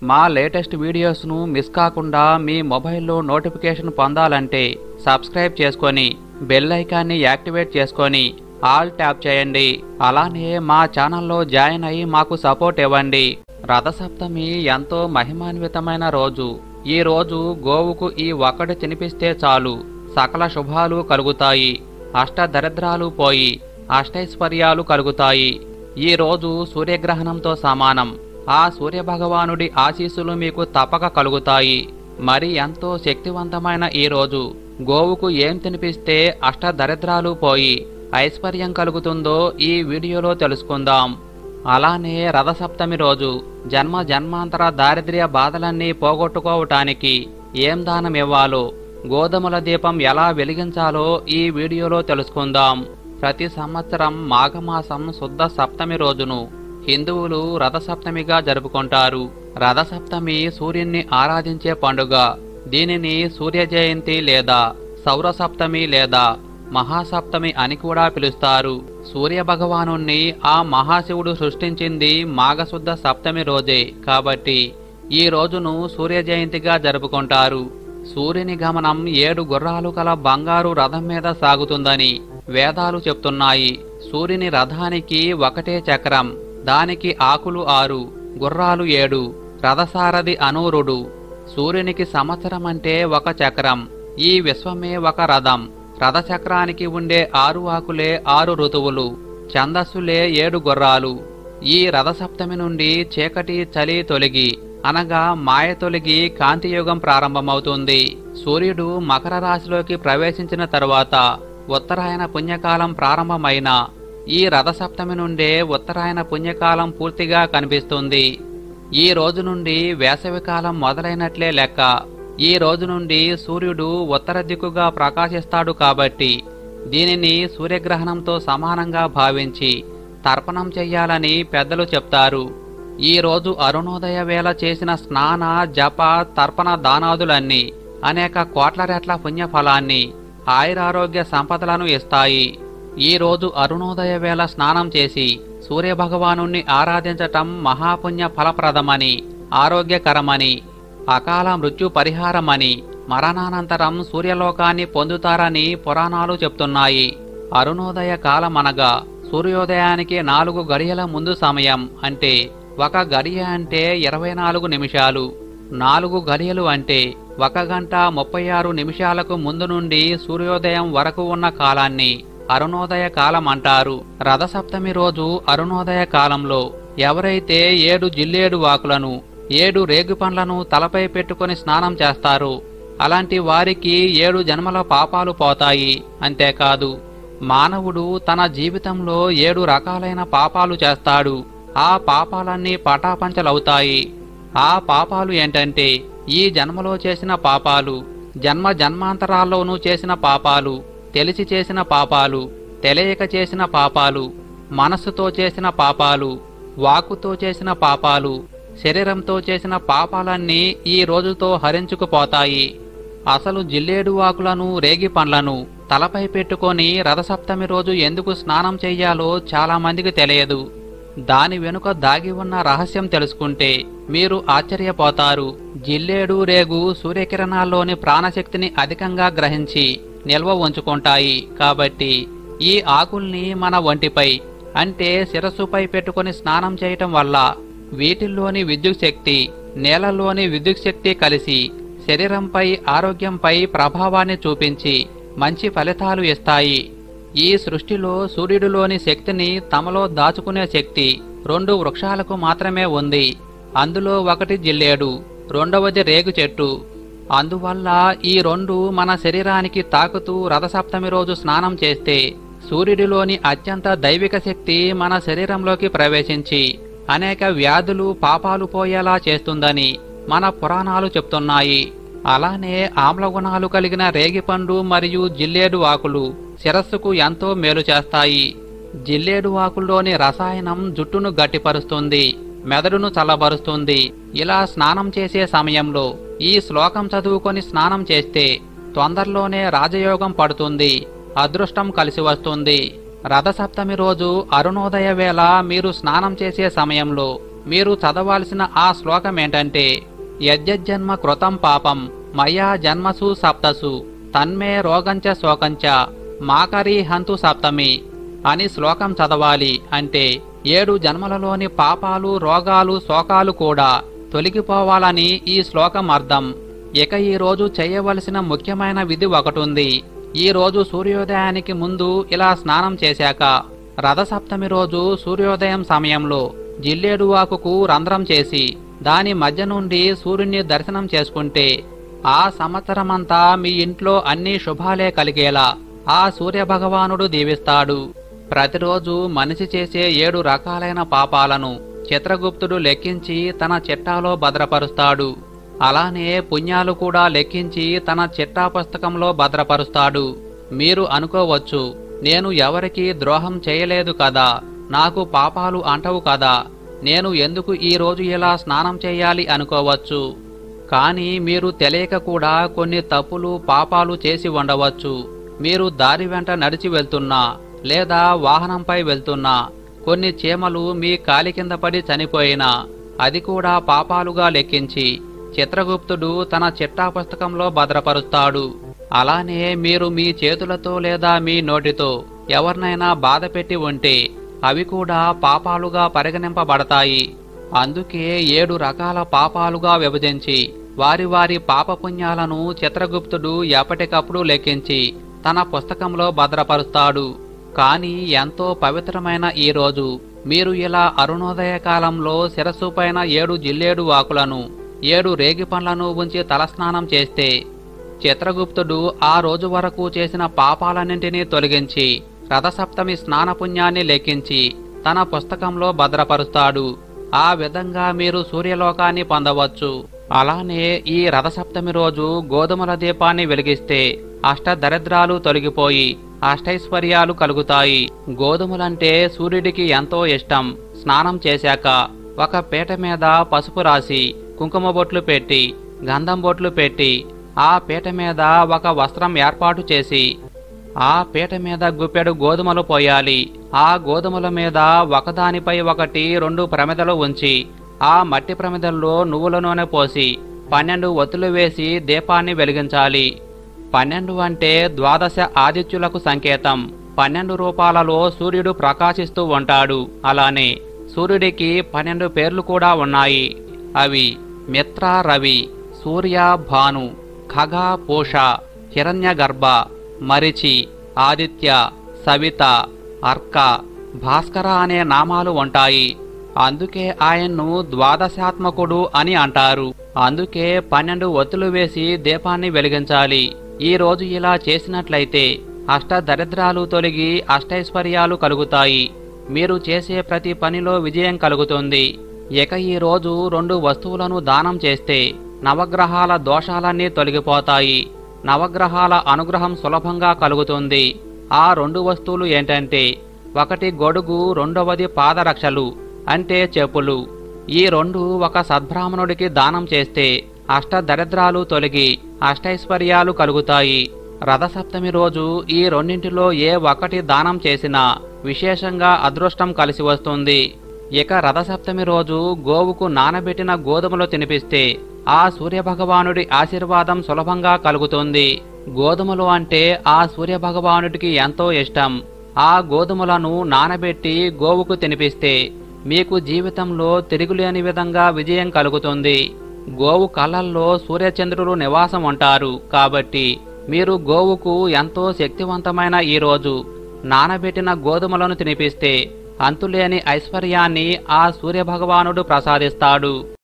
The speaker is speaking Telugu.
మా లేటెస్ట్ వీడియోస్ను మిస్ కాకుండా మీ మొబైల్లో నోటిఫికేషన్ పొందాలంటే సబ్స్క్రైబ్ చేసుకొని బెల్ ఐకాన్ని యాక్టివేట్ చేసుకొని ఆల్ ట్యాప్ చేయండి అలానే మా ఛానల్లో జాయిన్ అయ్యి మాకు సపోర్ట్ ఇవ్వండి రథసప్తమి ఎంతో మహిమాన్వితమైన రోజు ఈ రోజు గోవుకు ఈ ఒక్కటి తినిపిస్తే చాలు సకల శుభాలు కలుగుతాయి అష్ట దరిద్రాలు పోయి అష్టైశ్వర్యాలు కలుగుతాయి ఈ రోజు సూర్యగ్రహణంతో సమానం ఆ సూర్యభగవానుడి ఆశీస్సులు మీకు తప్పక కలుగుతాయి మరి ఎంతో శక్తివంతమైన ఈ రోజు గోవుకు ఏం తినిపిస్తే అష్ట దరిద్రాలు పోయి ఐశ్వర్యం కలుగుతుందో ఈ వీడియోలో తెలుసుకుందాం అలానే రథసప్తమి రోజు జన్మ జన్మాంతర దారిద్ర్య బాధలన్నీ పోగొట్టుకోవటానికి ఏం దానం ఇవ్వాలో గోధుమల దీపం ఎలా వెలిగించాలో ఈ వీడియోలో తెలుసుకుందాం ప్రతి సంవత్సరం మాఘమాసం శుద్ధ సప్తమి రోజును హిందువులు రథసప్తమిగా జరుపుకుంటారు రథసప్తమి సూర్యుణ్ణి ఆరాధించే పండుగ దీనిని సూర్య జయంతి లేదా సౌరసప్తమి లేదా మహాసప్తమి అని కూడా పిలుస్తారు సూర్య భగవానుణ్ణి ఆ మహాశివుడు సృష్టించింది మాఘశుద్ధ సప్తమి రోజే కాబట్టి ఈ రోజును సూర్య జయంతిగా జరుపుకుంటారు సూర్యుని గమనం ఏడు గుర్రాలు కల బంగారు రథం మీద సాగుతుందని వేదాలు చెప్తున్నాయి సూర్యుని రథానికి ఒకటే చక్రం దానికి ఆకులు ఆరు గుర్రాలు ఏడు రథసారథి అనూరుడు సూర్యునికి సంవత్సరం అంటే ఒక చక్రం ఈ విశ్వమే ఒక రథం రథచక్రానికి ఉండే ఆరు ఆకులే ఆరు ఋతువులు ఛందస్సులే ఏడు గుర్రాలు ఈ రథసప్తమి నుండి చీకటి చలి తొలగి అనగా మాయ తొలగి కాంతియుగం ప్రారంభమవుతుంది సూర్యుడు మకర రాశిలోకి ప్రవేశించిన తరువాత ఉత్తరాయణ పుణ్యకాలం ప్రారంభమైన ఈ రథసప్తమి నుండే ఉత్తరాయణ పుణ్యకాలం పూర్తిగా కనిపిస్తుంది ఈ రోజు నుండి వేసవికాలం మొదలైనట్లే లెక్క ఈ రోజు నుండి సూర్యుడు ఉత్తర దిక్కుగా ప్రకాశిస్తాడు కాబట్టి దీనిని సూర్యగ్రహణంతో సమానంగా భావించి తర్పణం చెయ్యాలని పెద్దలు చెప్తారు ఈ రోజు అరుణోదయ వేళ చేసిన స్నాన జప తర్పణ దానాదులన్నీ అనేక కోట్ల రెట్ల పుణ్యఫలాన్ని ఆయురారోగ్య సంపదలను ఇస్తాయి ఈ రోజు అరుణోదయ వేళ స్నానం చేసి సూర్యభగవాను ఆరాధించటం మహాపుణ్య ఫలప్రదమని ఆరోగ్యకరమని అకాల మృత్యు పరిహారమని మరణానంతరం సూర్యలోకాన్ని పొందుతారని పురాణాలు చెప్తున్నాయి అరుణోదయ కాలమనగా సూర్యోదయానికి నాలుగు గడియల ముందు సమయం అంటే ఒక గడియ అంటే ఇరవై నాలుగు నిమిషాలు నాలుగు గడియలు అంటే ఒక గంట ముప్పై ఆరు నిమిషాలకు ముందు నుండి సూర్యోదయం వరకు ఉన్న కాలాన్ని అరుణోదయ కాలం అంటారు రథసప్తమి రోజు అరుణోదయ కాలంలో ఎవరైతే ఏడు జిల్లేడు వాకులను ఏడు రేగు పండ్లను తలపై పెట్టుకొని స్నానం చేస్తారు అలాంటి వారికి ఏడు జన్మల పాపాలు పోతాయి అంతేకాదు మానవుడు తన జీవితంలో ఏడు రకాలైన పాపాలు చేస్తాడు ఆ పాపాలన్నీ పటాపంచలవుతాయి ఆ పాపాలు ఏంటంటే ఈ జన్మలో చేసిన పాపాలు జన్మ జన్మాంతరాల్లోనూ చేసిన పాపాలు తెలిసి చేసిన పాపాలు తెలియక చేసిన పాపాలు మనస్సుతో చేసిన పాపాలు వాక్కుతో చేసిన పాపాలు శరీరంతో చేసిన పాపాలన్నీ ఈ రోజుతో హరించుకుపోతాయి అసలు జిల్లేడు వాకులను రేగి పండ్లను తలపై పెట్టుకొని రథసప్తమి రోజు ఎందుకు స్నానం చెయ్యాలో చాలా మందికి తెలియదు దాని వెనుక దాగి ఉన్న రహస్యం తెలుసుకుంటే మీరు ఆశ్చర్యపోతారు జిల్లేడు రేగు సూర్యకిరణాల్లోని ప్రాణశక్తిని అధికంగా గ్రహించి నిల్వ ఉంచుకుంటాయి కాబట్టి ఈ ఆకుల్ని మన ఒంటిపై అంటే శిరస్సుపై పెట్టుకొని స్నానం చేయటం వల్ల వీటిల్లోని విద్యుత్ శక్తి నేలలోని విద్యుత్ శక్తి కలిసి శరీరంపై ఆరోగ్యంపై ప్రభావాన్ని చూపించి మంచి ఫలితాలు ఇస్తాయి ఈ సృష్టిలో సూర్యుడిలోని శక్తిని తమలో దాచుకునే శక్తి రెండు వృక్షాలకు మాత్రమే ఉంది అందులో ఒకటి జిల్లేడు రెండవది రేగు చెట్టు అందువల్ల ఈ రెండు మన శరీరానికి తాకుతూ రథసప్తమి రోజు స్నానం చేస్తే సూర్యుడిలోని అత్యంత దైవిక శక్తి మన శరీరంలోకి ప్రవేశించి అనేక వ్యాధులు పాపాలు పోయేలా చేస్తుందని మన పురాణాలు చెప్తున్నాయి అలానే ఆమ్లగుణాలు కలిగిన రేగిపండు మరియు జిల్లేడు ఆకులు శిరస్సుకు ఎంతో మేలు చేస్తాయి జిల్లేడు ఆకుల్లోని రసాయనం జుట్టును గట్టిపరుస్తుంది మెదడును చల్లబరుస్తుంది ఇలా స్నానం చేసే సమయంలో ఈ శ్లోకం చదువుకొని స్నానం చేస్తే తొందరలోనే రాజయోగం పడుతుంది అదృష్టం కలిసి వస్తుంది రథసప్తమి రోజు అరుణోదయ వేళ మీరు స్నానం చేసే సమయంలో మీరు చదవాల్సిన ఆ శ్లోకం ఏంటంటే యజ్జన్మ కృతం పాపం మయా జన్మసు సప్తసు తన్మే రోగంచ శోకంచ మాకరీ హంతు సప్తమి అని శ్లోకం చదవాలి అంటే ఏడు జన్మలలోని పాపాలు రోగాలు శోకాలు కూడా తొలగిపోవాలని ఈ శ్లోకం అర్థం ఇక ఈ రోజు చేయవలసిన ముఖ్యమైన విధి ఒకటుంది ఈ రోజు సూర్యోదయానికి ముందు ఇలా స్నానం చేశాక రథసప్తమి రోజు సూర్యోదయం సమయంలో జిల్లేడు ఆకుకు రంధ్రం చేసి దాని మధ్య నుండి సూర్యుని దర్శనం చేసుకుంటే ఆ సంవత్సరమంతా మీ ఇంట్లో అన్ని శుభాలే కలిగేలా ఆ సూర్య భగవానుడు దీవిస్తాడు ప్రతిరోజు మనిషి చేసే ఏడు రకాలైన పాపాలను చిత్రగుప్తుడు లెక్కించి తన చిట్టాలో భద్రపరుస్తాడు అలానే పుణ్యాలు కూడా లెక్కించి తన చిట్టా పుస్తకంలో భద్రపరుస్తాడు మీరు అనుకోవచ్చు నేను ఎవరికీ ద్రోహం చేయలేదు కదా నాకు పాపాలు అంటవు కదా నేను ఎందుకు ఈ రోజు ఇలా స్నానం చేయాలి అనుకోవచ్చు కానీ మీరు తెలియక కూడా కొన్ని తప్పులు పాపాలు చేసి ఉండవచ్చు మీరు దారి వెంట నడిచి వెళ్తున్నా లేదా వాహనంపై వెళ్తున్నా కొన్ని చీమలు మీ కాలి కింద పడి చనిపోయినా అది కూడా పాపాలుగా లెక్కించి చిత్రగుప్తుడు తన చిట్టా పుస్తకంలో భద్రపరుస్తాడు అలానే మీరు మీ చేతులతో లేదా మీ నోటితో ఎవరినైనా బాధ పెట్టి ఉంటే అవి కూడా పాపాలుగా పరిగణింపబడతాయి అందుకే ఏడు రకాల పాపాలుగా విభజించి వారి వారి పాపపుణ్యాలను చిత్రగుప్తుడు ఎప్పటికప్పుడు లెక్కించి తన పుస్తకంలో భద్రపరుస్తాడు కానీ ఎంతో పవిత్రమైన ఈ రోజు మీరు ఇలా అరుణోదయ కాలంలో శిరస్సు పైన ఏడు జిల్లేడు ఆకులను ఏడు రేగి పండ్లను ఉంచి తలస్నానం చేస్తే చిత్రగుప్తుడు ఆ రోజు వరకు చేసిన పాపాలన్నింటినీ తొలగించి రథసప్తమి స్నానపుణ్యాన్ని లెక్కించి తన పుస్తకంలో భద్రపరుస్తాడు ఆ విధంగా మీరు సూర్యలోకాన్ని పొందవచ్చు అలానే ఈ రథసప్తమి రోజు గోధుమల దీపాన్ని వెలిగిస్తే అష్టదరిద్రాలు తొలగిపోయి అష్టైశ్వర్యాలు కలుగుతాయి గోధుమలంటే సూర్యుడికి ఎంతో ఇష్టం స్నానం చేశాక ఒక పీట మీద పసుపు రాసి కుంకుమ బొట్లు పెట్టి గంధం బొట్లు పెట్టి ఆ పీట మీద ఒక వస్త్రం ఏర్పాటు చేసి ఆ పీట మీద గుప్పెడు గోధుమలు పోయాలి ఆ గోధుమల మీద ఒకదానిపై ఒకటి రెండు ప్రమిదలు ఉంచి ఆ మట్టి ప్రమిదల్లో నువ్వుల నూనె పోసి పన్నెండు ఒత్తులు వేసి దీపాన్ని వెలిగించాలి పన్నెండు అంటే ద్వాదశ ఆదిత్యులకు సంకేతం పన్నెండు రూపాలలో సూర్యుడు ప్రకాశిస్తూ ఉంటాడు అలానే సూర్యుడికి పన్నెండు పేర్లు కూడా ఉన్నాయి అవి మిత్ర రవి సూర్య భాను ఖగ పూష హిరణ్యగర్భ మరిచి ఆదిత్య సవిత అర్క భాస్కర అనే నామాలు ఉంటాయి అందుకే ఆయన్ను ద్వాదశాత్మకుడు అని అంటారు అందుకే పన్నెండు ఒత్తులు వేసి దీపాన్ని వెలిగించాలి ఈ రోజు ఇలా చేసినట్లయితే అష్ట దరిద్రాలు తొలగి అష్టైశ్వర్యాలు కలుగుతాయి మీరు చేసే ప్రతి పనిలో విజయం కలుగుతుంది ఇక ఈ రోజు రెండు వస్తువులను దానం చేస్తే నవగ్రహాల దోషాలన్నీ తొలగిపోతాయి నవగ్రహాల అనుగ్రహం సులభంగా కలుగుతుంది ఆ రెండు వస్తువులు ఏంటంటే ఒకటి గొడుగు రెండవది పాదరక్షలు అంటే చెప్పులు ఈ రెండు ఒక సద్బ్రాహ్మణుడికి దానం చేస్తే అష్ట దరిద్రాలు తొలగి అష్టైశ్వర్యాలు కలుగుతాయి రథసప్తమి రోజు ఈ రెండింటిలో ఏ ఒక్కటి దానం చేసినా విశేషంగా అదృష్టం కలిసి వస్తుంది ఇక రథసప్తమి రోజు గోవుకు నానబెట్టిన గోధుమలు తినిపిస్తే ఆ సూర్యభగవానుడి ఆశీర్వాదం సులభంగా కలుగుతుంది గోధుమలు అంటే ఆ సూర్యభగవానుడికి ఎంతో ఇష్టం ఆ గోధుమలను నానబెట్టి గోవుకు తినిపిస్తే మీకు జీవితంలో తిరుగులేని విధంగా విజయం కలుగుతుంది గోవు కళ్ళల్లో సూర్యచంద్రులు నివాసం ఉంటారు కాబట్టి మీరు గోవుకు ఎంతో శక్తివంతమైన ఈ రోజు నానబెట్టిన గోధుమలను తినిపిస్తే అంతులేని ఐశ్వర్యాన్ని ఆ సూర్యభగవానుడు ప్రసాదిస్తాడు